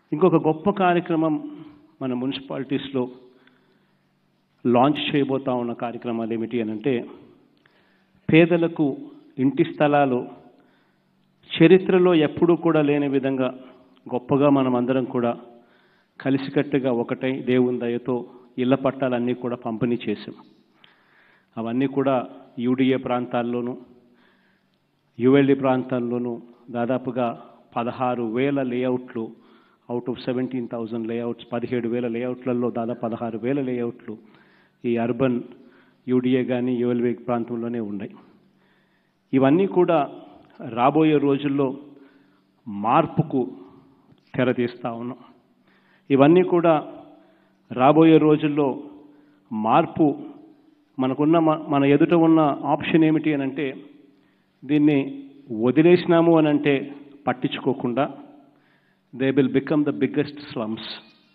ఇంకొక గొప్ప కార్యక్రమం మన మున్సిపాలిటీస్లో లాంచ్ చేయబోతా ఉన్న కార్యక్రమాలు ఏమిటి అని అంటే పేదలకు ఇంటి స్థలాలు చరిత్రలో ఎప్పుడూ కూడా లేని విధంగా గొప్పగా మనం అందరం కూడా కలిసికట్టుగా ఒకటై దేవుని దయతో ఇళ్ల పట్టాలన్నీ కూడా పంపిణీ చేసాం అవన్నీ కూడా యూడిఏ ప్రాంతాల్లోనూ యుఎల్డి ప్రాంతాల్లోనూ దాదాపుగా పదహారు వేల లేఅవుట్లు out of seventeen thousand layouts పదిహేడు వేల లేఅవుట్లలో దాదాపు పదహారు వేల లేఅవుట్లు ఈ అర్బన్ యూడిఏ కానీ యుఎల్వి ప్రాంతంలోనే ఉన్నాయి ఇవన్నీ కూడా రాబోయే రోజుల్లో మార్పుకు తెరతీస్తా ఉన్నాం ఇవన్నీ కూడా రాబోయే రోజుల్లో మార్పు మనకున్న మ- మన ఎదుట ఉన్న ఆప్షన్ ఏమిటి అని అంటే దీన్ని వదిలేసినాము అని అంటే పట్టించుకోకుండా they will become the biggest slums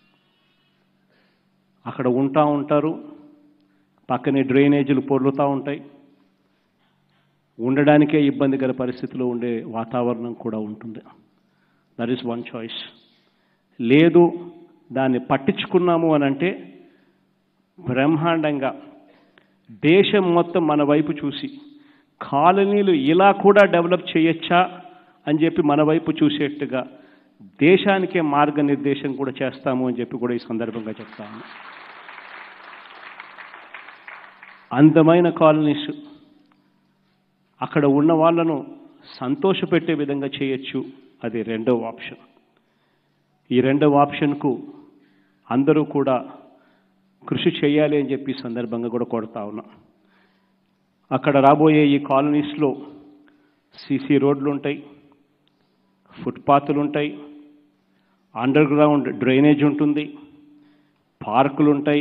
అక్కడ ఉంటా ఉంటారు పక్కనే డ్రైనేజీలు పొర్లుతూ ఉంటాయి ఉండడానికే ఇబ్బందికర పరిస్థితిలో ఉండే వాతావరణం కూడా ఉంటుంది దట్ ఈస్ వన్ చాయిస్ లేదు దాన్ని పట్టించుకున్నాము అని అంటే బ్రహ్మాండంగా దేశం మొత్తం మన వైపు చూసి కాలనీలు ఇలా కూడా డెవలప్ చేయొచ్చా అని చెప్పి మన వైపు చూసేట్టుగా దేశానికే మార్గనిర్దేశం కూడా చేస్తాము అని చెప్పి కూడా ఈ సందర్భంగా చెప్తాను అందమైన కాలనీస్ అక్కడ ఉన్న వాళ్ళను సంతోషపెట్టే విధంగా చేయొచ్చు అది రెండవ ఆప్షన్ ఈ రెండవ ఆప్షన్కు అందరూ కూడా కృషి చేయాలి అని చెప్పి ఈ సందర్భంగా కూడా కొడతా ఉన్నాం అక్కడ రాబోయే ఈ కాలనీస్లో సీసీ రోడ్లు ఉంటాయి ఫుట్పాత్లు ఉంటాయి అండర్ గ్రౌండ్ డ్రైనేజ్ ఉంటుంది పార్కులు ఉంటాయి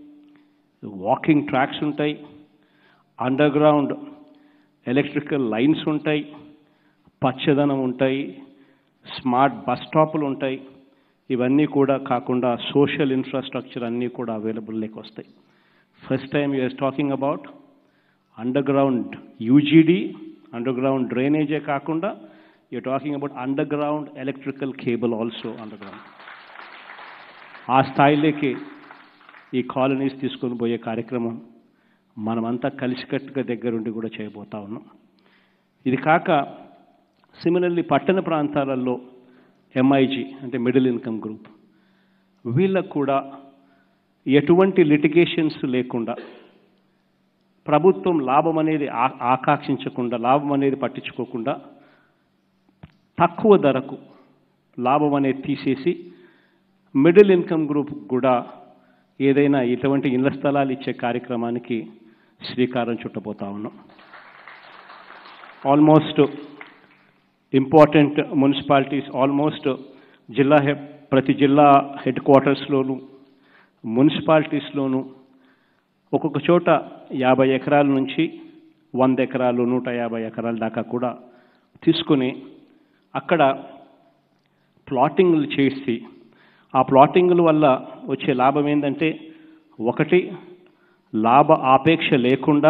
వాకింగ్ ట్రాక్స్ ఉంటాయి అండర్ గ్రౌండ్ ఎలక్ట్రికల్ లైన్స్ ఉంటాయి పచ్చదనం ఉంటాయి స్మార్ట్ బస్ స్టాపులు ఉంటాయి ఇవన్నీ కూడా కాకుండా సోషల్ ఇన్ఫ్రాస్ట్రక్చర్ అన్నీ కూడా అవైలబుల్లోకి వస్తాయి first time us talking about underground UGD underground డ్రైనేజే కాకుండా you talking about underground electrical cable also underground ఆ స్థాయిలోకి ఈ కాలనీస్ తీసుకొని పోయే కార్యక్రమం మనమంతా కలిసికట్టుగా దగ్గరుండి కూడా చేయబోతా ఉన్నాం ఇది కాక సిమిలర్లీ పట్టణ ప్రాంతాలలో ఎంఐజీ అంటే మిడిల్ ఇన్కమ్ గ్రూప్ వీళ్ళకు కూడా ఎటువంటి లిటిగేషన్స్ లేకుండా ప్రభుత్వం లాభం అనేది ఆ- ఆకాంక్షించకుండా లాభం అనేది పట్టించుకోకుండా తక్కువ ధరకు లాభం అనేది తీసేసి మిడిల్ ఇన్కమ్ గ్రూప్ కూడా ఏదైనా ఇటువంటి ఇళ్ల స్థలాలు ఇచ్చే కార్యక్రమానికి శ్రీకారం చుట్టబోతా ఉన్నాం ఆల్మోస్ట్ ఇంపార్టెంట్ మున్సిపాలిటీస్ ఆల్మోస్ట్ జిల్లా హెడ్ ప్రతి జిల్లా హెడ్ క్వార్టర్స్లోను మున్సిపాలిటీస్లోను ఒక్కొక్క చోట యాభై ఎకరాల నుంచి వంద ఎకరాలు నూట యాభై ఎకరాల దాకా కూడా తీసుకుని అక్కడ ప్లాటింగ్లు చేసి ఆ ప్లాటింగ్ల వల్ల వచ్చే లాభం ఏంటంటే ఒకటి లాభ ఆపేక్ష లేకుండా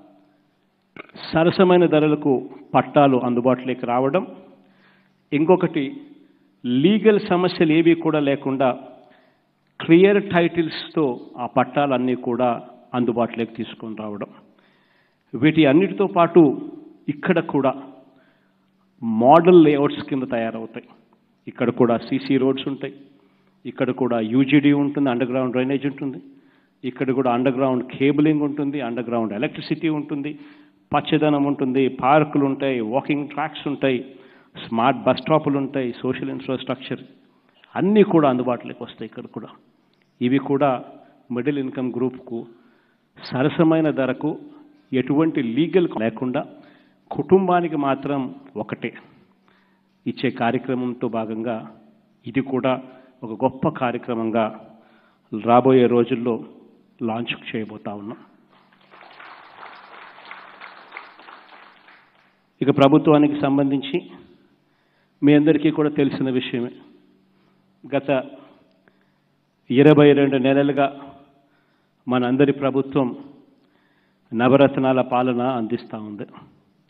సరసమైన ధరలకు పట్టాలు అందుబాటులోకి రావడం ఇంకొకటి లీగల్ సమస్యలు ఏవి కూడా లేకుండా క్లియర్ టైటిల్స్తో ఆ పట్టాలన్నీ కూడా అందుబాటులోకి తీసుకొని రావడం వీటి అన్నిటితో పాటు ఇక్కడ కూడా మోడల్ లేఅవుట్స్ కింద తయారవుతాయి ఇక్కడ కూడా సీసీ రోడ్స్ ఉంటాయి ఇక్కడ కూడా యూజీడీ ఉంటుంది అండర్ గ్రౌండ్ డ్రైనేజ్ ఉంటుంది ఇక్కడ కూడా అండర్ గ్రౌండ్ కేబులింగ్ ఉంటుంది అండర్ గ్రౌండ్ ఎలక్ట్రిసిటీ ఉంటుంది పచ్చదనం ఉంటుంది పార్కులు ఉంటాయి వాకింగ్ ట్రాక్స్ ఉంటాయి స్మార్ట్ బస్ స్టాపులు ఉంటాయి సోషల్ ఇన్ఫ్రాస్ట్రక్చర్ అన్నీ కూడా అందుబాటులోకి వస్తాయి ఇక్కడ కూడా ఇవి కూడా మిడిల్ ఇన్కమ్ గ్రూప్కు సరసమైన ధరకు ఎటువంటి లీగల్ లేకుండా కుటుంబానికి మాత్రం ఒకటే ఇచ్చే కార్యక్రమంతో భాగంగా ఇది కూడా ఒక గొప్ప కార్యక్రమంగా రాబోయే రోజుల్లో లాంచ్ చేయబోతా ఉన్నాం ఇక ప్రభుత్వానికి సంబంధించి మీ అందరికీ కూడా తెలిసిన విషయమే గత ఇరవై రెండు నెలలుగా మనందరి ప్రభుత్వం నవరత్నాల పాలన అందిస్తూ ఉంది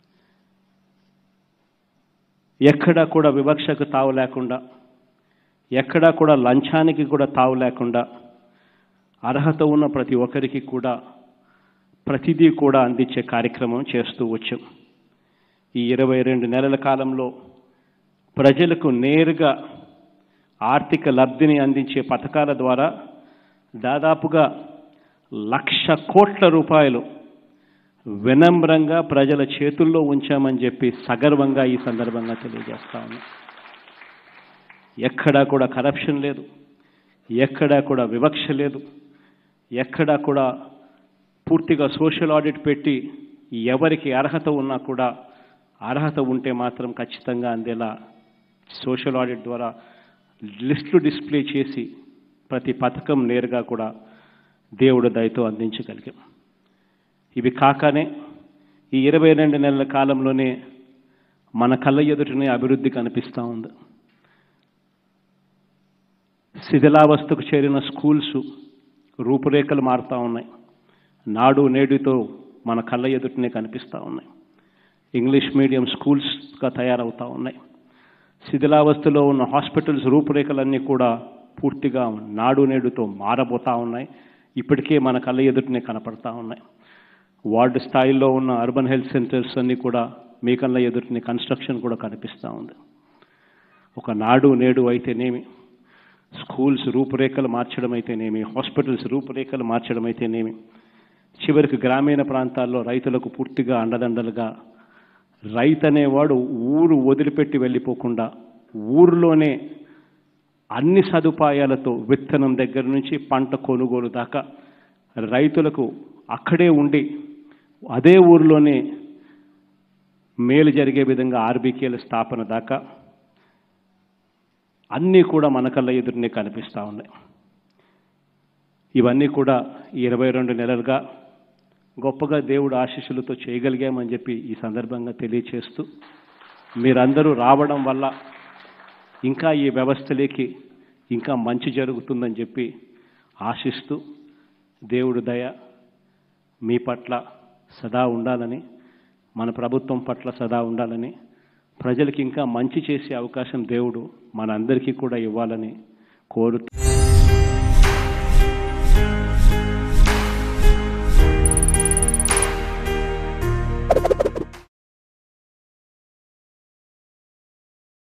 ఎక్కడా కూడా వివక్షకు తావు లేకుండా ఎక్కడా కూడా లంచానికి కూడా తావు లేకుండా అర్హత ఉన్న ప్రతి ఒక్కరికి కూడా ప్రతిదీ కూడా అందించే కార్యక్రమం చేస్తూ వచ్చాం ఈ ఇరవై రెండు నెలల కాలంలో ప్రజలకు నేరుగా ఆర్థిక లబ్ధిని అందించే పథకాల ద్వారా దాదాపుగా లక్ష కోట్ల రూపాయలు వినమ్రంగా ప్రజల చేతుల్లో ఉంచామని చెప్పి సగర్వంగా ఈ సందర్భంగా తెలియజేస్తా ఉన్నా ఎక్కడా కూడా కరప్షన్ లేదు ఎక్కడా కూడా వివక్ష లేదు ఎక్కడా కూడా పూర్తిగా సోషల్ ఆడిట్ పెట్టి ఎవరికి అర్హత ఉన్నా కూడా అర్హత ఉంటే మాత్రం ఖచ్చితంగా అందేలా సోషల్ ఆడిట్ ద్వారా లిస్టులు డిస్ప్లే చేసి ప్రతి పథకం నేరుగా కూడా దేవుడు దయతో అందించగలిగాం ఇవి కాకనే ఈ ఇరవై రెండు నెలల కాలంలోనే మన కళ్ళ ఎదుటనే అభివృద్ధి కనిపిస్తూ ఉంది శిథిలావస్థకు చేరిన స్కూల్స్ రూపురేఖలు మారుతూ ఉన్నాయి నాడు నేడుతో మన కళ్ళ ఎదుటనే కనిపిస్తూ ఉన్నాయి ఇంగ్లీష్ మీడియం స్కూల్స్గా తయారవుతూ ఉన్నాయి శిథిలావస్థలో ఉన్న హాస్పిటల్స్ రూపురేఖలన్నీ కూడా పూర్తిగా నాడు నేడుతో మారబోతూ ఉన్నాయి ఇప్పటికే మన కళ్ళ ఎదుటనే కనపడతా ఉన్నాయి వార్డు స్థాయిలో ఉన్న అర్బన్ హెల్త్ సెంటర్స్ అన్నీ కూడా మీ కళ్ళ ఎదుటనే కన్స్ట్రక్షన్ కూడా కనిపిస్తూ ఉంది ఒక నాడు నేడు అయితేనేమి స్కూల్స్ రూపురేఖలు మార్చడం అయితేనేమి హాస్పిటల్స్ రూపురేఖలు మార్చడం అయితేనేమి చివరికి గ్రామీణ ప్రాంతాల్లో రైతులకు పూర్తిగా అండదండలుగా రైతు అనేవాడు ఊరు వదిలిపెట్టి వెళ్ళిపోకుండా ఊరిలోనే అన్ని సదుపాయాలతో విత్తనం దగ్గర నుంచి పంట కొనుగోలు దాకా రైతులకు అక్కడే ఉండి అదే ఊరిలోనే మేలు జరిగే విధంగా ఆర్బీకేల స్థాపన దాకా అన్నీ కూడా మన కళ్ళ ఎదురునే కనిపిస్తూ ఉన్నాయి ఇవన్నీ కూడా ఈ ఇరవై రెండు నెలలుగా గొప్పగా దేవుడు ఆశీస్సులతో చేయగలిగామని చెప్పి ఈ సందర్భంగా తెలియచేస్తూ మీరందరూ రావడం వల్ల ఇంకా ఈ వ్యవస్థలోకి ఇంకా మంచి జరుగుతుందని చెప్పి ఆశిస్తూ దేవుడు దయ మీ పట్ల సదా ఉండాలని మన ప్రభుత్వం పట్ల సదా ఉండాలని ప్రజలకి ఇంకా మంచి చేసే అవకాశం దేవుడు మనందరికీ కూడా ఇవ్వాలని కోరుతూ